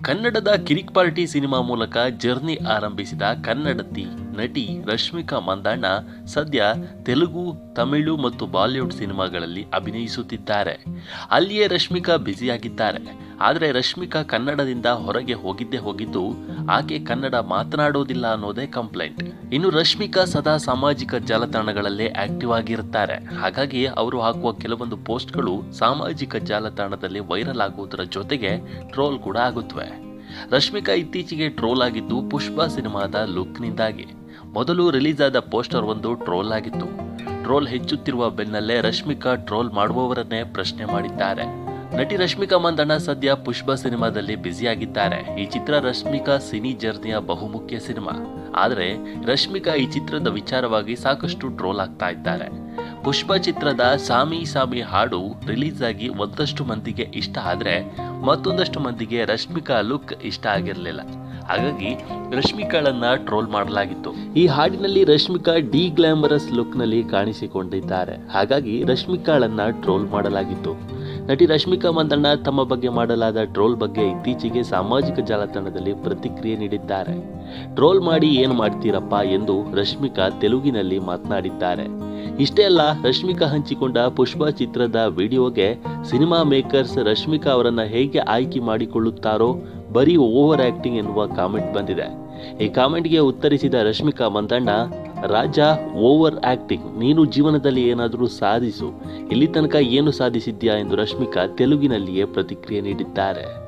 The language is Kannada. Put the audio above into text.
ಕನ್ನಡದ ಕಿರಿಕ್ ಪಾರ್ಟಿ ಸಿನಿಮಾ ಮೂಲಕ ಜರ್ನಿ ಆರಂಭಿಸಿದ ಕನ್ನಡತಿ ನಟಿ ರಶ್ಮಿಕಾ ಮಂದಣ್ಣ ಸದ್ಯ ತೆಲುಗು ತಮಿಳು ಮತ್ತು ಬಾಲಿವುಡ್ ಸಿನಿಮಾಗಳಲ್ಲಿ ಅಭಿನಯಿಸುತ್ತಿದ್ದಾರೆ ಅಲ್ಲಿಯೇ ರಶ್ಮಿಕಾ ಬ್ಯುಸಿಯಾಗಿದ್ದಾರೆ ಆದರೆ ರಶ್ಮಿಕಾ ಕನ್ನಡದಿಂದ ಹೊರಗೆ ಹೋಗಿದ್ದೇ ಹೋಗಿದ್ದು ಆಕೆ ಕನ್ನಡ ಮಾತನಾಡೋದಿಲ್ಲ ಅನ್ನೋದೇ ಕಂಪ್ಲೇಂಟ್ ಇನ್ನು ರಶ್ಮಿಕಾ ಸದಾ ಸಾಮಾಜಿಕ ಜಾಲತಾಣಗಳಲ್ಲೇ ಆಕ್ಟಿವ್ ಆಗಿರುತ್ತಾರೆ ಹಾಗಾಗಿ ಅವರು ಹಾಕುವ ಕೆಲವೊಂದು ಪೋಸ್ಟ್ಗಳು ಸಾಮಾಜಿಕ ಜಾಲತಾಣದಲ್ಲಿ ವೈರಲ್ ಆಗುವುದರ ಜೊತೆಗೆ ಟ್ರೋಲ್ ಕೂಡ ಆಗುತ್ತವೆ ರಶ್ಮಿಕಾ ಇತ್ತೀಚೆಗೆ ಟ್ರೋಲ್ ಆಗಿದ್ದು ಪುಷ್ಪ ಸಿನಿಮಾದ ಲುಕ್ನಿಂದಾಗಿ ಮೊದಲು ರಿಲೀಸ್ ಆದ ಪೋಸ್ಟರ್ ಒಂದು ಟ್ರೋಲ್ ಆಗಿತ್ತು ಟ್ರೋಲ್ ಹೆಚ್ಚುತ್ತಿರುವ ಬೆನ್ನಲ್ಲೇ ರಶ್ಮಿಕಾ ಟ್ರೋಲ್ ಮಾಡುವವರನ್ನೇ ಪ್ರಶ್ನೆ ಮಾಡಿದ್ದಾರೆ ನಟಿ ರಶ್ಮಿಕಾ ಮಂದಣ್ಣ ಸದ್ಯ ಪುಷ್ಪ ಸಿನಿಮಾದಲ್ಲಿ ಬ್ಯುಸಿಯಾಗಿದ್ದಾರೆ ಈ ಚಿತ್ರ ರಶ್ಮಿಕಾ ಸಿನಿ ಜರ್ನಿಯ ಬಹುಮುಖ್ಯ ಸಿನಿಮಾ ಆದರೆ ರಶ್ಮಿಕಾ ಈ ಚಿತ್ರದ ವಿಚಾರವಾಗಿ ಸಾಕಷ್ಟು ಟ್ರೋಲ್ ಆಗ್ತಾ ಇದ್ದಾರೆ ಪುಷ್ಪ ಚಿತ್ರದ ಸಾಮಿ ಸಾಮಿ ಹಾಡು ರಿಲೀಸ್ ಆಗಿ ಒಂದಷ್ಟು ಮಂದಿಗೆ ಇಷ್ಟ ಆದರೆ ಮತ್ತೊಂದಷ್ಟು ಮಂದಿಗೆ ರಶ್ಮಿಕಾ ಲುಕ್ ಇಷ್ಟ ಆಗಿರಲಿಲ್ಲ ಹಾಗಾಗಿ ರಶ್ಮಿಕಾಳನ್ನ ಟ್ರೋಲ್ ಮಾಡಲಾಗಿತ್ತು ಈ ಹಾಡಿನಲ್ಲಿ ರಶ್ಮಿಕಾ ಡಿ ಗ್ಲಾಮರಸ್ ಲುಕ್ನಲ್ಲಿ ಕಾಣಿಸಿಕೊಂಡಿದ್ದಾರೆ ಹಾಗಾಗಿ ರಶ್ಮಿಕಾಳನ್ನ ಟ್ರೋಲ್ ಮಾಡಲಾಗಿತ್ತು ನಟಿ ರಶ್ಮಿಕಾ ಮಂದಣ್ಣ ತಮ್ಮ ಬಗ್ಗೆ ಮಾಡಲಾದ ಟ್ರೋಲ್ ಬಗ್ಗೆ ಇತ್ತೀಚೆಗೆ ಸಾಮಾಜಿಕ ಜಾಲತಾಣದಲ್ಲಿ ಪ್ರತಿಕ್ರಿಯೆ ನೀಡಿದ್ದಾರೆ ಟ್ರೋಲ್ ಮಾಡಿ ಏನು ಮಾಡ್ತೀರಪ್ಪ ಎಂದು ರಶ್ಮಿಕಾ ತೆಲುಗಿನಲ್ಲಿ ಮಾತನಾಡಿದ್ದಾರೆ ಇಷ್ಟೇ ಅಲ್ಲ ರಶ್ಮಿಕಾ ಹಂಚಿಕೊಂಡ ಪುಷ್ಪ ಚಿತ್ರದ ವಿಡಿಯೋಗೆ ಸಿನಿಮಾ ಮೇಕರ್ಸ್ ರಶ್ಮಿಕಾ ಅವರನ್ನ ಹೇಗೆ ಆಯ್ಕೆ ಮಾಡಿಕೊಳ್ಳುತ್ತಾರೋ ಬರೀ ಓವರ್ ಆಕ್ಟಿಂಗ್ ಎನ್ನುವ ಕಾಮೆಂಟ್ ಬಂದಿದೆ ಈ ಕಾಮೆಂಟ್ಗೆ ಉತ್ತರಿಸಿದ ರಶ್ಮಿಕಾ ಮಂದಣ್ಣ ರಾಜ ಓವರ್ ಆಕ್ಟಿಂಗ್ ನೀನು ಜೀವನದಲ್ಲಿ ಏನಾದರೂ ಸಾಧಿಸು ಇಲ್ಲಿ ತನಕ ಏನು ಸಾಧಿಸಿದ್ಯಾ ಎಂದು ರಶ್ಮಿಕಾ ತೆಲುಗಿನಲ್ಲಿಯೇ ಪ್ರತಿಕ್ರಿಯೆ ನೀಡಿದ್ದಾರೆ